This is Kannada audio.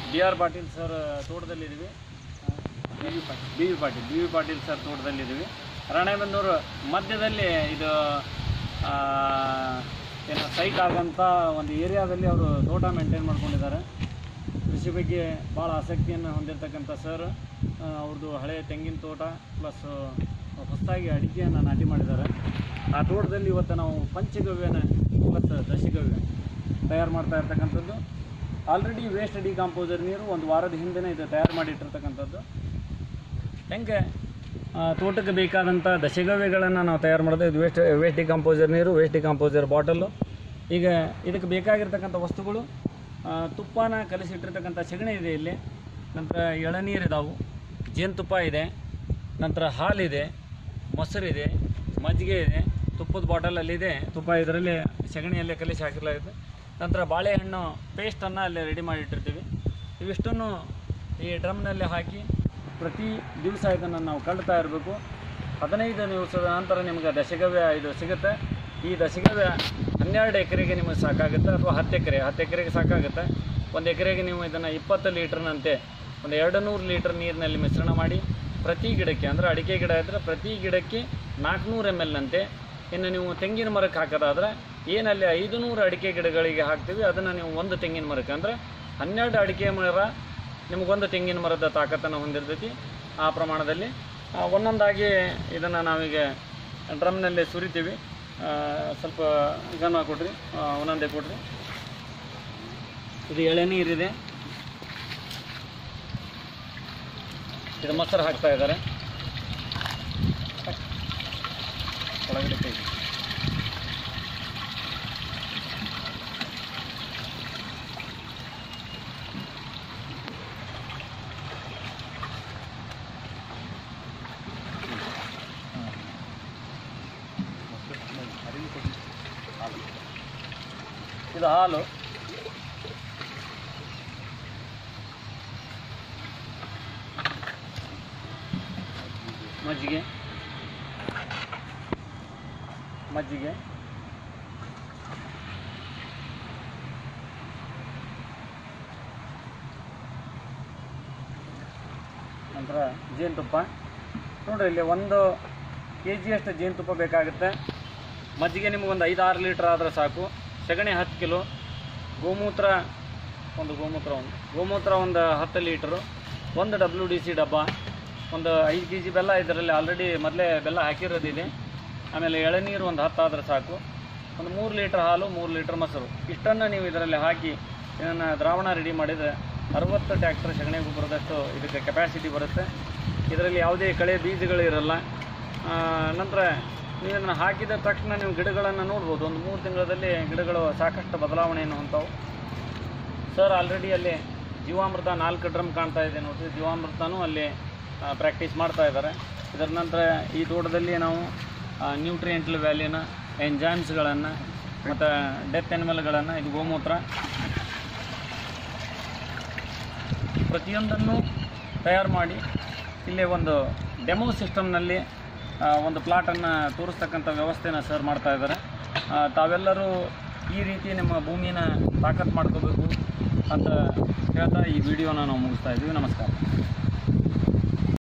ಡಿ ಆರ್ ಪಾಟೀಲ್ ಸರ್ ತೋಟದಲ್ಲಿದ್ದೀವಿ B V Patil B V Patil B V Patil sir ತೋಟದಲ್ಲಿದ್ದೀವಿ ರಾಣೆಬೆನ್ನೂರು ಮಧ್ಯದಲ್ಲಿ ಇದು ಆ, ಏನು ಸೈಟ್ ಆಗೋಂಥ ಒಂದು ಏರಿಯಾದಲ್ಲಿ ಅವರು ತೋಟ ಮೇಂಟೈನ್ ಮಾಡ್ಕೊಂಡಿದ್ದಾರೆ ಕೃಷಿ ಬಗ್ಗೆ ಭಾಳ ಆಸಕ್ತಿಯನ್ನು ಹೊಂದಿರತಕ್ಕಂಥ ಸರ್ ಅವ್ರದ್ದು ಹಳೆಯ ತೆಂಗಿನ ತೋಟ ಪ್ಲಸ್ ಹೊಸದಾಗಿ ಅಡಿಕೆಯನ್ನು ನಾಟಿ ಮಾಡಿದ್ದಾರೆ ಆ ತೋಟದಲ್ಲಿ ಇವತ್ತು ನಾವು ಪಂಚಗವ್ಯನ ಪ್ಲಸ್ ದಶಗವ್ಯ ತಯಾರು ಮಾಡ್ತಾ ಇರ್ತಕ್ಕಂಥದ್ದು ಆಲ್ರೆಡಿ ವೇಸ್ಟ್ ಡಿಕಾಂಪೋಸರ್ ನೀರು ಒಂದು ವಾರದ ಹಿಂದೆನೇ ಇದು ತಯಾರು ಮಾಡಿಟ್ಟಿರ್ತಕ್ಕಂಥದ್ದು ಹೆಂಗೆ ಆ, ತೋಟಕ್ಕೆ ಬೇಕಾದಂಥ ದಶಗವ್ಯಗಳನ್ನು ನಾವು ತಯಾರು ಮಾಡೋದು ಇದು ವೇಸ್ಟ್ ವೇಸ್ಟ್ ಡಿಕಾಂಪೋಸರ್ ನೀರು ವೇಸ್ಟ್ ಡಿಕಾಂಪೋಸರ್ ಬಾಟಲು ಈಗ ಇದಕ್ಕೆ ಬೇಕಾಗಿರ್ತಕ್ಕಂಥ ವಸ್ತುಗಳು ಆ, ತುಪ್ಪನ ಕಲಸಿಟ್ಟಿರ್ತಕ್ಕಂಥ ಸಗಣಿ ಇದೆ ಇಲ್ಲಿ ನಂತರ ಎಳನೀರು ಇದಾವೆ ಜೇನುತುಪ್ಪ ಇದೆ ನಂತರ ಹಾಲಿದೆ ಮೊಸರಿದೆ ಮಜ್ಜಿಗೆ ಇದೆ ತುಪ್ಪದ ಬಾಟಲಲ್ಲಿದೆ ತುಪ್ಪ ಇದರಲ್ಲಿ ಸಗಣಿಯಲ್ಲೇ ಕಲಿಸಿ ಹಾಕಿರಲಾಗಿದೆ ನಂತರ ಬಾಳೆಹಣ್ಣು ಪೇಸ್ಟನ್ನು ಅಲ್ಲೇ ರೆಡಿ ಮಾಡಿಟ್ಟಿರ್ತೀವಿ ಇವಿಷ್ಟನ್ನು ಈ ಡ್ರಮ್ನಲ್ಲಿ ಹಾಕಿ ಪ್ರತಿ ದಿವಸ ಇದನ್ನು ನಾವು ಕಳ್ತಾ ಇರಬೇಕು ಹದಿನೈದು ದಿವಸದ ನಂತರ ನಿಮಗೆ ದಶಗವ್ಯ ಇದು ಸಿಗುತ್ತೆ ಈ ದಶಗವ್ಯ ಹನ್ನೆರಡು ಎಕರೆಗೆ ನಿಮಗೆ ಸಾಕಾಗುತ್ತೆ ಅಥವಾ ಹತ್ತು ಎಕರೆ ಹತ್ತು ಎಕರೆಗೆ ಸಾಕಾಗುತ್ತೆ ಒಂದು ಎಕರೆಗೆ ನೀವು ಇದನ್ನು ಇಪ್ಪತ್ತು ಲೀಟ್ರ್ನಂತೆ ಒಂದು ಎರಡು ನೂರು ಲೀಟ್ರ್ ನೀರಿನಲ್ಲಿ ಮಿಶ್ರಣ ಮಾಡಿ ಪ್ರತಿ ಗಿಡಕ್ಕೆ ಅಂದರೆ ಅಡಿಕೆ ಗಿಡ ಇದ್ದರೆ ಪ್ರತಿ ಗಿಡಕ್ಕೆ ನಾಲ್ಕುನೂರು ಎಮ್ ಎಲ್ನಂತೆ ಇನ್ನು ನೀವು ತೆಂಗಿನ ಮರಕ್ಕೆ ಹಾಕೋದಾದ್ರೆ ಏನಲ್ಲಿ ಐದು ನೂರು ಅಡಿಕೆ ಗಿಡಗಳಿಗೆ ಹಾಕ್ತೀವಿ ಅದನ್ನು ನೀವು ಒಂದು ತೆಂಗಿನ ಮರಕ್ಕೆ ಅಂದರೆ ಹನ್ನೆರಡು ಅಡಿಕೆ ಮರ ನಿಮಗೊಂದು ತೆಂಗಿನ ಮರದ ತಾಕತ್ತನ್ನು ಹೊಂದಿರ್ತೈತಿ ಆ ಪ್ರಮಾಣದಲ್ಲಿ ಆ, ಒಂದೊಂದಾಗಿ ಇದನ್ನು ನಾವೀಗ ಡ್ರಮ್ನಲ್ಲಿ ಸುರಿತೀವಿ ಆ, ಸ್ವಲ್ಪ ಗಮನ ಕೊಡ್ರಿ ಆ, ಒಂದೊಂದೇ ಕೊಡ್ರಿ ಇದು ಎಳೆನೀರಿದೆ ಇದು ಮೊಸರು ಹಾಕ್ತಾ ಇದ್ದಾರೆ ಒಳಗಡೆ ಕೈ ಇದು ಹಾಲು ಮಜ್ಜಿಗೆ ಮಜ್ಜಿಗೆ ನಂತರ ಜೇನುತುಪ್ಪ ನೋಡ್ರಿ ಇಲ್ಲಿ ಒಂದು ಕೆ ಜಿಯಷ್ಟು ಜೇನುತುಪ್ಪ ಬೇಕಾಗುತ್ತೆ ಮಜ್ಜಿಗೆ ನಿಮಗೊಂದು ಐದು ಆರು ಲೀಟ್ರ್ ಆದರೆ ಸಾಕು ಸಗಣಿ ಹತ್ತು ಕಿಲೋ ಗೋಮೂತ್ರ ಒಂದು ಗೋಮೂತ್ರ ಒಂದು ಗೋಮೂತ್ರ ಒಂದು ಹತ್ತು ಲೀಟ್ರು ಒಂದು ಡಬ್ಲ್ಯೂ ಡಿ ಸಿ ಡಬ್ಬ ಒಂದು ಐದು ಕೆ ಜಿ ಬೆಲ್ಲ ಇದರಲ್ಲಿ ಆಲ್ರೆಡಿ ಮೊದಲೇ ಬೆಲ್ಲ ಹಾಕಿರೋದಿದೆ ಆಮೇಲೆ ಎಳನೀರು ಒಂದು ಹತ್ತು ಆದರೆ ಸಾಕು ಒಂದು ಮೂರು ಲೀಟ್ರ್ ಹಾಲು ಮೂರು ಲೀಟ್ರ್ ಮೊಸರು ಇಷ್ಟನ್ನು ನೀವು ಇದರಲ್ಲಿ ಹಾಕಿ ಇದನ್ನು ದ್ರಾವಣ ರೆಡಿ ಮಾಡಿದರೆ ಅರವತ್ತು ಟ್ಯಾಕ್ಟರ್ ಸಗಣಿ ಗೊಬ್ಬರದಷ್ಟು ಇದಕ್ಕೆ ಕೆಪಾಸಿಟಿ ಬರುತ್ತೆ ಇದರಲ್ಲಿ ಯಾವುದೇ ಕಳೆ ಬೀಜಗಳು ಇರಲ್ಲ ಆ, ನಂತರ ನೀವು ಇದನ್ನು ಹಾಕಿದ ತಕ್ಷಣ ನೀವು ಗಿಡಗಳನ್ನು ನೋಡ್ಬೋದು ಒಂದು ಮೂರು ತಿಂಗಳಲ್ಲಿ ಗಿಡಗಳು ಸಾಕಷ್ಟು ಬದಲಾವಣೆಯನ್ನು ಹೊಂದವು ಸರ್ ಆಲ್ರೆಡಿ ಅಲ್ಲಿ ಜೀವಾಮೃತ ನಾಲ್ಕು ಡ್ರಮ್ ಕಾಣ್ತಾ ಇದೆ ನೋಡಿರಿ ಜೀವಾಮೃತನೂ ಅಲ್ಲಿ ಪ್ರಾಕ್ಟೀಸ್ ಮಾಡ್ತಾ ಇದ್ದಾರೆ ಇದರ ನಂತರ ಈ ತೋಟದಲ್ಲಿ ನಾವು ನ್ಯೂಟ್ರಿಯೆಂಟ್ಲ್ ವ್ಯಾಲ್ಯೂನ ಎಂಜಾಮ್ಸ್ಗಳನ್ನು ಮತ್ತು ಡೆತ್ ಎನಿಮಲ್ಗಳನ್ನು ಇದು ಗೋಮೂತ್ರ ಪ್ರತಿಯೊಂದನ್ನು ತಯಾರು ಮಾಡಿ ಇಲ್ಲೇ ಒಂದು ಡೆಮೋ ಸಿಸ್ಟಮ್ನಲ್ಲಿ ಒಂದು ಪ್ಲಾಟನ್ನು ತೋರಿಸ್ತಕ್ಕಂಥ ವ್ಯವಸ್ಥೆನ ಸರ್ ಮಾಡ್ತಾ ಇದ್ದಾರೆ ಆ, ತಾವೆಲ್ಲರೂ ಈ ರೀತಿ ನಿಮ್ಮ ಭೂಮಿನ ತಾಕತ್ತು ಮಾಡ್ಕೋಬೇಕು ಅಂತ ಹೇಳ್ತಾ ಈ ವಿಡಿಯೋನ ನಾವು ಮುಗಿಸ್ತಾ ಇದ್ದೀವಿ ನಮಸ್ಕಾರ